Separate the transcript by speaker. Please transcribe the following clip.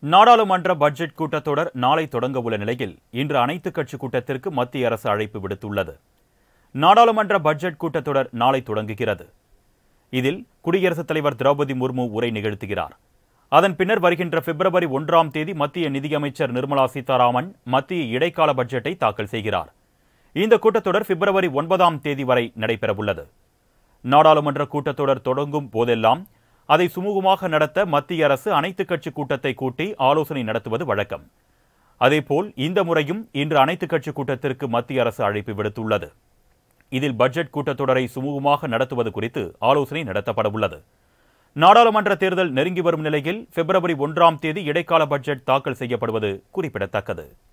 Speaker 1: நாடாளுமன்ற பட்ஜெட் கூட்டத்தொடர் நாளை தொடங்க உள்ள நிலையில் இன்று அனைத்துக் கட்சி கூட்டத்திற்கு மத்திய அரசு அழைப்பு விடுத்துள்ளது நாடாளுமன்ற பட்ஜெட் கூட்டத்தொடர் நாளை தொடங்குகிறது இதில் குடியரசுத் தலைவர் திரௌபதி முர்மு உரை நிகழ்த்துகிறார் அதன் பின்னர் வருகின்ற பிப்ரவரி ஒன்றாம் தேதி மத்திய நிதியமைச்சர் நிர்மலா சீதாராமன் மத்திய இடைக்கால பட்ஜெட்டை தாக்கல் செய்கிறார் இந்த கூட்டத்தொடர் பிப்ரவரி ஒன்பதாம் தேதி வரை நடைபெறவுள்ளது நாடாளுமன்ற கூட்டத்தொடர் தொடங்கும் போதெல்லாம் அதை சுமூகமாக நடத்த மத்திய அரசு அனைத்துக் கட்சி கூட்டத்தை கூட்டி ஆலோசனை நடத்துவது வழக்கம் அதேபோல் இந்த முறையும் இன்று அனைத்துக் கட்சி கூட்டத்திற்கு மத்திய அரசு அழைப்பு விடுத்துள்ளது இதில் பட்ஜெட் கூட்டத்தொடரை சுமூகமாக நடத்துவது குறித்து ஆலோசனை நடத்தப்பட உள்ளது நாடாளுமன்ற தேர்தல் நெருங்கி வரும் நிலையில் பிப்ரவரி ஒன்றாம் தேதி இடைக்கால பட்ஜெட் தாக்கல் செய்யப்படுவது குறிப்பிடத்தக்கது